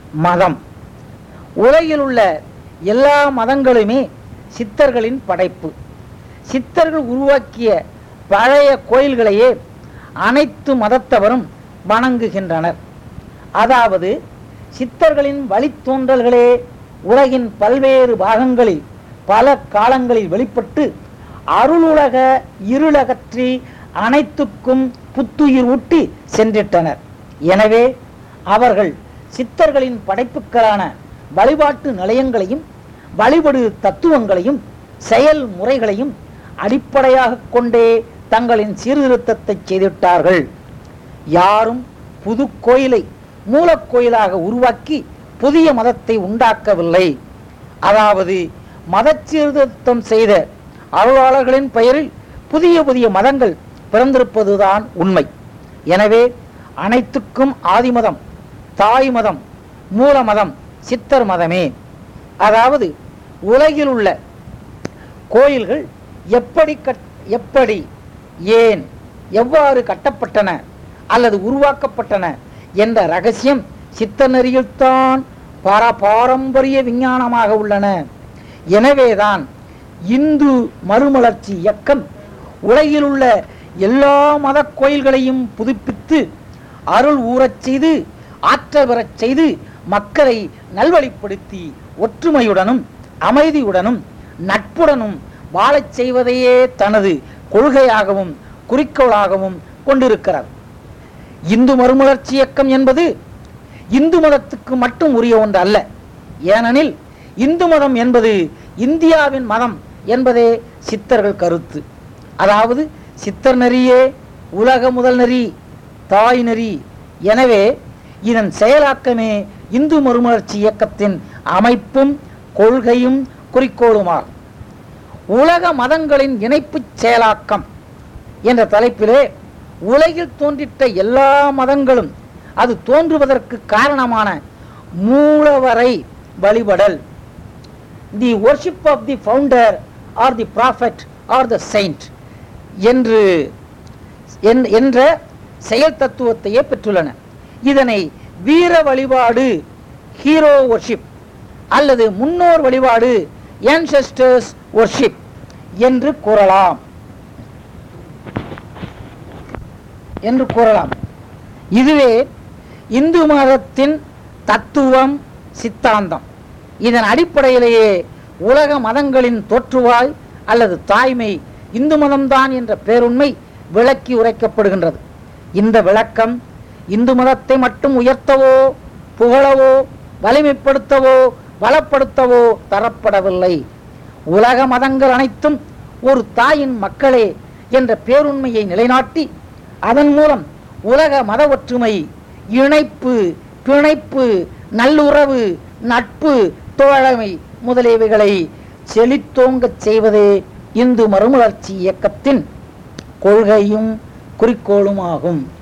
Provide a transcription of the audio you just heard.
மதம் உலகில் உள்ள எல்லா மதங்களுமே சித்தர்களின் படைப்பு சித்தர்கள் உருவாக்கிய பழைய கோயில்களையே அனைத்து மதத்தவரும் வணங்குகின்றனர் அதாவது சித்தர்களின் வழித்தோன்றல்களே உலகின் பல்வேறு பாகங்களில் பல காலங்களில் வெளிப்பட்டு அருளுலக இருளகற்றி அனைத்துக்கும் புத்துயிர் ஊட்டி சென்றிட்டனர் எனவே அவர்கள் சித்தர்களின் படைப்புகளான வழிபாட்டு நிலையங்களையும் வழிபடு தத்துவங்களையும் செயல் முறைகளையும் அடிப்படையாக கொண்டே தங்களின் சீர்திருத்தத்தை செய்திட்டார்கள் யாரும் புது கோயிலை மூலக்கோயிலாக உருவாக்கி புதிய மதத்தை உண்டாக்கவில்லை அதாவது மத சீர்திருத்தம் செய்த அருளாளர்களின் பெயரில் புதிய புதிய மதங்கள் பிறந்திருப்பதுதான் உண்மை எனவே அனைத்துக்கும் ஆதிமதம் தாய் மதம் மூல மதம் சித்தர் மதமே அதாவது உலகில் உள்ள கோயில்கள் எப்படி கட் எப்படி ஏன் எவ்வாறு கட்டப்பட்டன அல்லது உருவாக்கப்பட்டன என்ற ரகசியம் சித்த நெறியில்தான் பர பாரம்பரிய விஞ்ஞானமாக உள்ளன எனவேதான் இந்து மறுமலர்ச்சி இயக்கம் உலகில் உள்ள எல்லா மத கோயில்களையும் புதுப்பித்து அருள் ஊறச் செய்து ஆற்றல் பெறச் செய்து மக்களை நல்வழிப்படுத்தி ஒற்றுமையுடனும் அமைதியுடனும் நட்புடனும் வாழச் செய்வதையே தனது கொள்கையாகவும் குறிக்கோளாகவும் கொண்டிருக்கிறது இந்து மறுமலர்ச்சி இயக்கம் என்பது இந்து மதத்துக்கு மட்டும் உரிய ஒன்று அல்ல ஏனெனில் இந்து மதம் என்பது இந்தியாவின் மதம் என்பதே சித்தர்கள் கருத்து அதாவது சித்தர் நெறியே உலக முதல் நெறி தாய் நெறி எனவே இதன் செயலாக்கமே இந்து மறுமலர்ச்சி இயக்கத்தின் அமைப்பும் கொள்கையும் குறிக்கோளுமாகும் உலக மதங்களின் இணைப்புச் செயலாக்கம் என்ற தலைப்பிலே உலகில் தோன்றிட்ட எல்லா மதங்களும் அது தோன்றுவதற்கு காரணமான மூலவரை வழிபடல் the worship of the founder or the prophet or the saint என்று என்- என்ற செயல் தத்துவத்தையே பெற்றுள்ளன இதனை வீர வழிபாடு ஹீரோ worship அல்லது முன்னோர் வழிபாடு ancestors worship என்று கூறலாம் என்று கூறலாம் இதுவே இந்து மதத்தின் தத்துவம் சித்தாந்தம் இதன் அடிப்படையிலேயே உலக மதங்களின் தோற்றுவாய் அல்லது தாய்மை இந்து மதம்தான் என்ற பேருண்மை விளக்கி உரைக்கப்படுகின்றது இந்த விளக்கம் இந்து மதத்தை மட்டும் உயர்த்தவோ புகழவோ வலிமைப்படுத்தவோ பலப்படுத்தவோ தரப்படவில்லை உலக மதங்கள் அனைத்தும் ஒரு தாயின் மக்களே என்ற பேருண்மையை நிலைநாட்டி அதன் மூலம் உலக மத ஒற்றுமை இணைப்பு பிணைப்பு நல்லுறவு நட்பு தோழமை முதலியவைகளை செழித்தோங்கச் செய்வதே இந்து மறுமலர்ச்சி இயக்கத்தின் கொள்கையும் குறிக்கோளுமாகும்